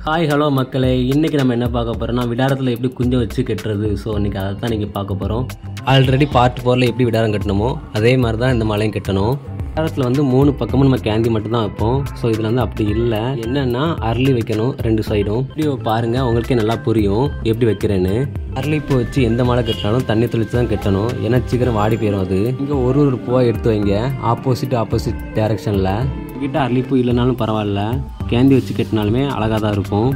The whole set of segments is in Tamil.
ஹாய் ஹலோ மக்களே இன்றைக்கி நம்ம என்ன பார்க்க போகிறோம்னா விடாரத்தில் எப்படி குஞ்சை வச்சு கட்டுறது ஸோ இன்றைக்கி அதை தான் நீங்கள் பார்க்க போகிறோம் ஆல்ரெடி பார்ட் ஃபோரில் எப்படி விடாரம் கட்டணுமோ அதே மாதிரி தான் இந்த மலையும் கட்டணும் விடாரத்தில் வந்து மூணு பக்கமும் நம்ம கேந்தி மட்டும் தான் வைப்போம் ஸோ இதில் வந்து அப்படி இல்லை என்னென்னா அரளி வைக்கணும் ரெண்டு சைடும் வீடியோ பாருங்கள் உங்களுக்கே நல்லா புரியும் எப்படி வைக்கிறேன்னு அரளிப்பூ வச்சு எந்த மாலை கட்டினாலும் தண்ணி தெளித்து தான் கட்டணும் ஏன்னா சீக்கிரம் வாடி போயிடும் அது இங்கே ஒரு ஒரு பூவாக எடுத்து வைங்க ஆப்போசிட் ஆப்போசிட் டேரெக்ஷனில் கிட்ட அரளிப்பூ இல்லைனாலும் பரவாயில்ல கேந்தி வச்சு கட்டினாலுமே அழகாக தான் இருக்கும்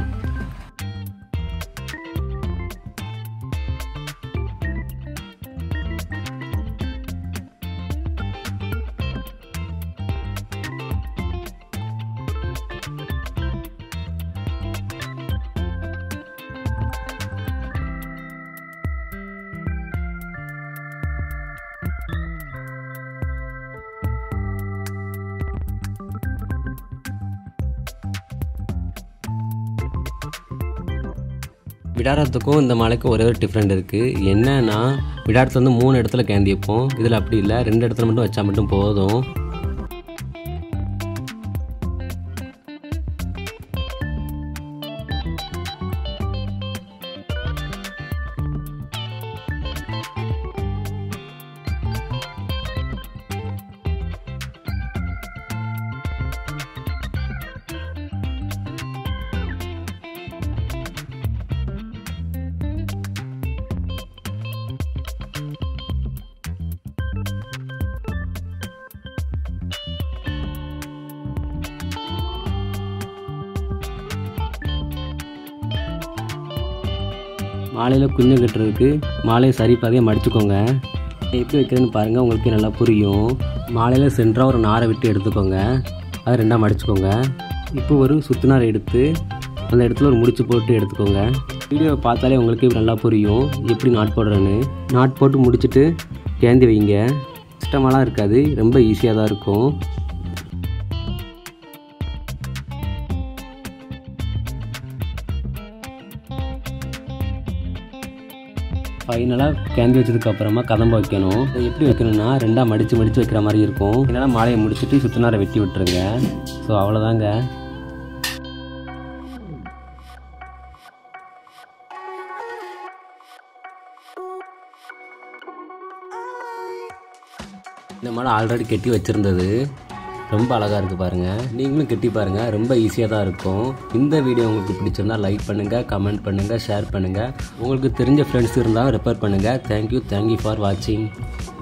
விடாரத்துக்கும் இந்த மலைக்கும் ஒரே ஒரு டிஃப்ரெண்ட் இருக்குது என்னன்னா விடாரத்தில் வந்து மூணு இடத்துல கேந்தி வைப்போம் இதில் அப்படி இல்லை ரெண்டு இடத்துல மட்டும் வச்சா மட்டும் போதும் மாலையில் குஞ்சம் கட்டுறதுக்கு மாலையை சரி பாதியாக மடிச்சுக்கோங்க எப்படி வைக்கிறதுன்னு பாருங்கள் உங்களுக்கு நல்லா புரியும் மாலையில் சென்றாக ஒரு நாரை விட்டு எடுத்துக்கோங்க அதை ரெண்டாக மடிச்சுக்கோங்க இப்போ ஒரு சுத்துநாரை எடுத்து அந்த இடத்துல ஒரு முடிச்சு போட்டு எடுத்துக்கோங்க வீடியோவை பார்த்தாலே உங்களுக்கு நல்லா புரியும் எப்படி நாட் போடுறேன்னு நாட் போட்டு முடிச்சுட்டு கேந்தி வைங்க கஷ்டமாலாம் இருக்காது ரொம்ப ஈஸியாக தான் இருக்கும் ஃபைனலாக கேந்தி வச்சதுக்கு அப்புறமா கதம்ப வைக்கணும் அது எப்படி வைக்கணும்னா ரெண்டாக மடித்து மடித்து வைக்கிற மாதிரி இருக்கும் இதனால் மாலையை முடிச்சுட்டு சுத்தினாரை வெட்டி விட்டுருங்க ஸோ அவ்வளோதாங்க இந்த மாலை ஆல்ரெடி கட்டி வச்சுருந்தது ரொம்ப அழகாக இருக்குது பாருங்கள் நீங்களும் கட்டி பாருங்கள் ரொம்ப ஈஸியாக தான் இருக்கும் இந்த வீடியோ உங்களுக்கு பிடிச்சிருந்தா லைக் பண்ணுங்கள் கமெண்ட் பண்ணுங்கள் ஷேர் பண்ணுங்கள் உங்களுக்கு தெரிஞ்ச ஃப்ரெண்ட்ஸ் இருந்தால் ரெஃபர் பண்ணுங்கள் தேங்க்யூ தேங்க்யூ ஃபார் வாட்சிங்